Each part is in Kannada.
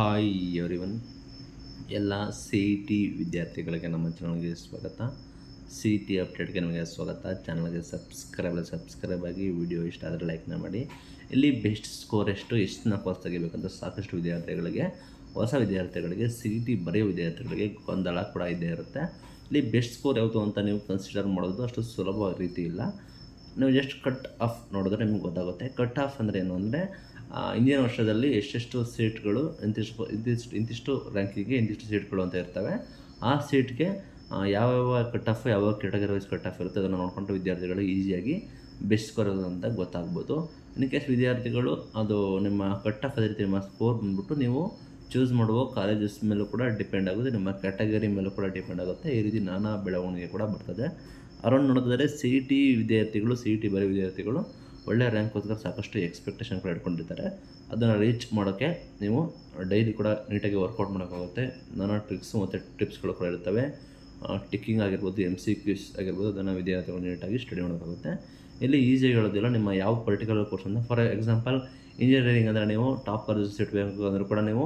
ಹಾಯ್ ಎವ್ರಿವನ್ ಎಲ್ಲ ಸಿ ಇ ಟಿ ವಿದ್ಯಾರ್ಥಿಗಳಿಗೆ ನಮ್ಮ ಚಾನಲ್ಗೆ ಸ್ವಾಗತ ಸಿ ಇ ಟಿ ಅಪ್ಡೇಟ್ಗೆ ನಮಗೆ ಸ್ವಾಗತ ಚಾನಲ್ಗೆ ಸಬ್ಸ್ಕ್ರೈಬ್ ಸಬ್ಸ್ಕ್ರೈಬ್ ಆಗಿ ವಿಡಿಯೋ ಇಷ್ಟ ಆದರೆ ಲೈಕ್ನ ಮಾಡಿ ಇಲ್ಲಿ ಬೆಸ್ಟ್ ಸ್ಕೋರ್ ಎಷ್ಟು ಎಷ್ಟು ನಾಲ್ಕು ತೆಗಿಬೇಕಂತ ಸಾಕಷ್ಟು ವಿದ್ಯಾರ್ಥಿಗಳಿಗೆ ಹೊಸ ವಿದ್ಯಾರ್ಥಿಗಳಿಗೆ ಸಿ ಇ ಟಿ ಬರೆಯೋ ವಿದ್ಯಾರ್ಥಿಗಳಿಗೆ ಗೊಂದಲ ಕೂಡ ಇದ್ದೇ ಇರುತ್ತೆ ಇಲ್ಲಿ ಬೆಸ್ಟ್ ಸ್ಕೋರ್ ಯಾವುದು ಅಂತ ನೀವು ಕನ್ಸಿಡರ್ ಮಾಡೋದು ಅಷ್ಟು ಸುಲಭ ರೀತಿ ಇಲ್ಲ ನೀವು ಜಸ್ಟ್ ಕಟ್ ಆಫ್ ನೋಡಿದ್ರೆ ನಿಮ್ಗೆ ಗೊತ್ತಾಗುತ್ತೆ ಕಟ್ ಆಫ್ ಅಂದರೆ ಏನು ಅಂದರೆ ಇಂದಿನ ವರ್ಷದಲ್ಲಿ ಎಷ್ಟೆಷ್ಟು ಸೀಟ್ಗಳು ಇಂತಿಷ್ಟು ಇಂತಿಷ್ಟು ಇಂತಿಷ್ಟು ರ್ಯಾಂಕಿಗೆ ಇಂತಿಷ್ಟು ಸೀಟ್ಗಳು ಅಂತ ಇರ್ತವೆ ಆ ಸೀಟ್ಗೆ ಯಾವ್ಯಾವ ಕಟ್ ಆಫ್ ಯಾವ ಕೆಟಗರಿ ವೈಸ್ ಕಟ್ ಆಫ್ ಇರುತ್ತೆ ಅದನ್ನು ನೋಡಿಕೊಂಡು ವಿದ್ಯಾರ್ಥಿಗಳು ಈಸಿಯಾಗಿ ಬೆಸ್ಟ್ ಸ್ಕೋರ್ ಅಂತ ಗೊತ್ತಾಗ್ಬೋದು ಇನ್ ಕೇಸ್ ವಿದ್ಯಾರ್ಥಿಗಳು ಅದು ನಿಮ್ಮ ಕಟ್ ಆಫ್ ಅದೇ ರೀತಿ ನಿಮ್ಮ ಸ್ಕೋರ್ ಬಂದ್ಬಿಟ್ಟು ನೀವು ಚೂಸ್ ಮಾಡುವ ಕಾಲೇಜಸ್ ಮೇಲೂ ಕೂಡ ಡಿಪೆಂಡ್ ಆಗುತ್ತೆ ನಿಮ್ಮ ಕ್ಯಾಟಗರಿ ಮೇಲೂ ಕೂಡ ಡಿಪೆಂಡ್ ಆಗುತ್ತೆ ಈ ರೀತಿ ನಾನಾ ಬೆಳವಣಿಗೆ ಕೂಡ ಬರ್ತದೆ ಅರೌಂಡ್ ನೋಡಿದ್ರೆ ಸಿ ಇ ಟಿ ವಿದ್ಯಾರ್ಥಿಗಳು ಸಿ ಇ ಟಿ ಬರೋ ವಿದ್ಯಾರ್ಥಿಗಳು ಒಳ್ಳೆಯ ರ್ಯಾಂಕ್ಗೋಸ್ಕರ ಸಾಕಷ್ಟು ಎಕ್ಸ್ಪೆಕ್ಟೇಷನ್ ಕೂಡ ಇಟ್ಕೊಂಡಿರ್ತಾರೆ ಅದನ್ನು ರೀಚ್ ಮಾಡೋಕ್ಕೆ ನೀವು ಡೈಲಿ ಕೂಡ ನೀಟಾಗಿ ವರ್ಕೌಟ್ ಮಾಡೋಕ್ಕಾಗುತ್ತೆ ನಾನಾ ಟ್ರಿಕ್ಸು ಮತ್ತು ಟಿಪ್ಸ್ಗಳು ಕೂಡ ಇರ್ತವೆ ಟಿಕ್ಕಿಂಗ್ ಆಗಿರ್ಬೋದು ಎಮ್ ಸಿ ಕ್ಯೂಸ್ ಆಗಿರ್ಬೋದು ಅದನ್ನು ವಿದ್ಯಾರ್ಥಿಗಳು ನೀಟಾಗಿ ಸ್ಟಡಿ ಮಾಡೋಕ್ಕಾಗುತ್ತೆ ಇಲ್ಲಿ ಈಸಿಯಾಗಿ ಹೇಳೋದಿಲ್ಲ ನಿಮ್ಮ ಯಾವ ಪರ್ಟಿಕ್ಯುಲರ್ ಕೋರ್ಸ್ ಅಂತ ಫಾರ್ ಎಕ್ಸಾಂಪಲ್ ಇಂಜಿನಿಯರಿಂಗ್ ಅಂದರೆ ನೀವು ಟಾಪ್ ಕಾಲೇಜಸ್ ಇಟ್ಬೇಕು ಅಂದರೂ ಕೂಡ ನೀವು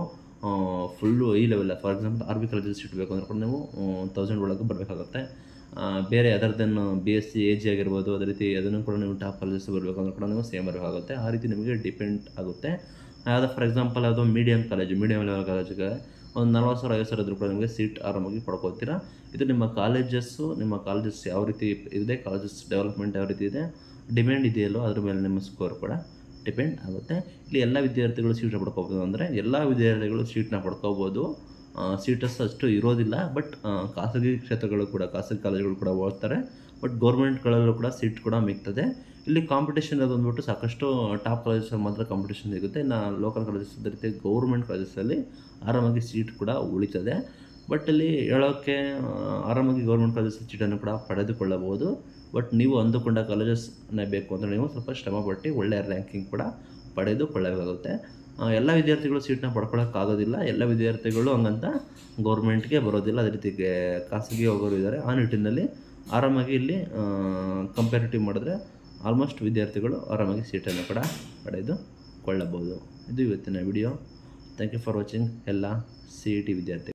ಫುಲ್ಲು ಈ level for example R B colleges ಇಟ್ಬೇಕು ಅಂದ್ರೆ ಕೂಡ ನೀವು ತೌಸಂಡ್ ಒಳಗೆ ಬರಬೇಕಾಗುತ್ತೆ ಬೇರೆ other than B S C A G ಆಗಿರ್ಬೋದು ಅದೇ ರೀತಿ ಅದನ್ನು ಕೂಡ ನೀವು ಟಾಪ್ ಕಾಲೇಜಸ್ ಬರಬೇಕು ಅಂದ್ರೆ ಕೂಡ ನೀವು ಸೇಮ್ ಬರಬೇಕಾಗುತ್ತೆ ಆ ರೀತಿ ನಿಮಗೆ ಡಿಪೆಂಡ್ ಆಗುತ್ತೆ ಯಾವುದೋ ಫಾರ್ ಎಕ್ಸಾಂಪಲ್ ಯಾವುದೋ ಮೀಡಿಯಮ್ ಕಾಲೇಜು ಮೀಡಿಯಮ್ ಲೆವೆಲ್ ಕಾಲೇಜಿಗೆ ಒಂದು ನಲ್ವತ್ತು ಸಾವಿರ ಐವತ್ತು ಸಾವಿರ ಇದ್ರೂ ಕೂಡ ನಿಮಗೆ ಸೀಟ್ ಆರಾಮಾಗಿ ಪಡ್ಕೋತೀರಾ ಇದು ನಿಮ್ಮ ಕಾಲೇಜಸ್ಸು ನಿಮ್ಮ ಕಾಲೇಜಸ್ ಯಾವ ರೀತಿ ಇದೆ ಕಾಲೇಜಸ್ ಡೆವಲಪ್ಮೆಂಟ್ ಯಾವ ರೀತಿ ಇದೆ ಡಿಮ್ಯಾಂಡ್ ಇದೆಯಲ್ಲೋ ಅದ್ರ ಮೇಲೆ ನಿಮ್ಮ ಸ್ಕೋರ್ ಕೂಡ ಡಿಪೆಂಡ್ ಆಗುತ್ತೆ ಇಲ್ಲಿ ಎಲ್ಲ ವಿದ್ಯಾರ್ಥಿಗಳು ಸೀಟ್ನ ಪಡ್ಕೋಬೋದು ಅಂದರೆ ಎಲ್ಲ ವಿದ್ಯಾರ್ಥಿಗಳು ಸೀಟ್ನ ಪಡ್ಕೋಬೋದು ಸೀಟಸ್ ಅಷ್ಟು ಇರೋದಿಲ್ಲ ಬಟ್ ಖಾಸಗಿ ಕ್ಷೇತ್ರಗಳು ಕೂಡ ಖಾಸಗಿ ಕಾಲೇಜುಗಳು ಕೂಡ ಓದ್ತಾರೆ ಬಟ್ ಗೌರ್ಮೆಂಟ್ಗಳಲ್ಲೂ ಕೂಡ ಸೀಟ್ ಕೂಡ ಮಿಗ್ತದೆ ಇಲ್ಲಿ ಕಾಂಪಿಟೇಷನ್ ಅದು ಬಂದ್ಬಿಟ್ಟು ಸಾಕಷ್ಟು ಟಾಪ್ ಕಾಲೇಜಸಲ್ಲಿ ಮಾತ್ರ ಕಾಂಪಿಟೇಷನ್ ಸಿಗುತ್ತೆ ಇನ್ನು ಲೋಕಲ್ ಕಾಲೇಜಸ್ ಅದೇ ರೀತಿ ಗೌರ್ಮೆಂಟ್ ಕಾಲೇಜಸಲ್ಲಿ ಆರಾಮಾಗಿ ಸೀಟ್ ಕೂಡ ಉಳಿತದೆ ಬಟ್ ಇಲ್ಲಿ ಹೇಳೋಕ್ಕೆ ಆರಾಮಾಗಿ ಗೌರ್ಮೆಂಟ್ ಕಾಲೇಜಸ್ ಸೀಟನ್ನು ಕೂಡ ಪಡೆದುಕೊಳ್ಳಬಹುದು ಬಟ್ ನೀವು ಅಂದುಕೊಂಡ ಕಾಲೇಜಸ್ನೇ ಬೇಕು ಅಂದರೆ ನೀವು ಸ್ವಲ್ಪ ಶ್ರಮಪಟ್ಟು ಒಳ್ಳೆಯ ರ್ಯಾಂಕಿಂಗ್ ಕೂಡ ಪಡೆದುಕೊಳ್ಳಬೇಕಾಗುತ್ತೆ ಎಲ್ಲ ವಿದ್ಯಾರ್ಥಿಗಳು ಸೀಟ್ನ ಪಡ್ಕೊಳ್ಳೋಕ್ಕಾಗೋದಿಲ್ಲ ಎಲ್ಲ ವಿದ್ಯಾರ್ಥಿಗಳು ಹಂಗಂತ ಗೌರ್ಮೆಂಟ್ಗೆ ಬರೋದಿಲ್ಲ ಅದೇ ರೀತಿ ಖಾಸಗಿ ಹೋಗೋರು ಇದ್ದಾರೆ ಆ ನಿಟ್ಟಿನಲ್ಲಿ ಆರಾಮಾಗಿ ಇಲ್ಲಿ ಕಂಪ್ಯಾರಿಟಿವ್ ಮಾಡಿದ್ರೆ ಆಲ್ಮೋಸ್ಟ್ ವಿದ್ಯಾರ್ಥಿಗಳು ಆರಾಮಾಗಿ ಸೀಟನ್ನು ಕೂಡ ಪಡೆದುಕೊಳ್ಳಬಹುದು ಇದು ಇವತ್ತಿನ video thank you for watching ಎಲ್ಲ ಸಿ ಇ ಟಿ ವಿದ್ಯಾರ್ಥಿ